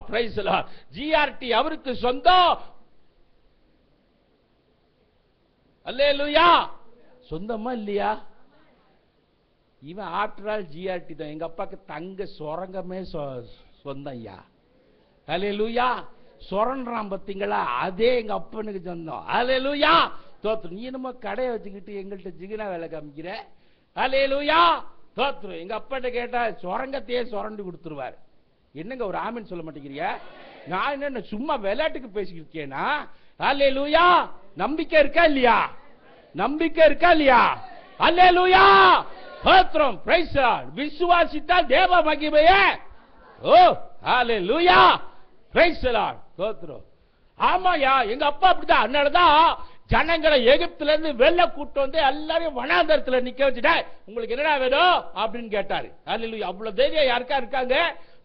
price GRT அவருக்கு சொந்தம் அல்லேலூயா சொந்தமா இல்லையா இவன் ஆஃப்டர் ஆல் ஜிஆர்டி தான் எங்க அப்பாக்கு தங்க சுரங்கமே சொ- சொந்தம் ஐயா அல்லேலூயா சுரண்டான் பார்த்தீங்களா அதே எங்க அப்பனுக்கு சொந்தம் அல்லேலூயா தோத்துரு நீ என்னமோ கடையை வச்சுக்கிட்டு எங்கள்கிட்ட ஜிகினா வேலை காமிக்கிற அல்லேலூயா தோத்துரு எங்க அப்பாட்ட கேட்டா சுரங்கத்தையே சுரண்டு கொடுத்துருவார் என்னங்க ஒரு ஆமின்னு சொல்ல மாட்டேங்கிறீங்க நான் என்ன சும்மா விளையாட்டுக்கு பேசிக்கிட்டு இருக்கேனா அல்லேலூயா நம்பிக்கை இருக்கா இல்லையா நம்பிக்கை இருக்கா இல்லையா அல்லேலூயா ஸ்தோத்திரம் பிரைஸ் விசுவாசித்தால் தேவ மகிமையே ஓ ஹalleluya பிரைஸ் லார்ட் ஸ்தோத்திரம் ஆமாயா எங்க அப்பா அப்படிதான் அதனாலதான் ஜனங்களை எகிப்துல இருந்து வெளில கூட்டு வந்து எல்லாரையும் வனாந்தரத்துல நிக்க வச்சுட்டேன் உங்களுக்கு என்னடா வேணும் அப்படின்னு கேட்டாரு ஹalleluya அவ்வளவு தைரியம் யாருக்கா இருக்காங்க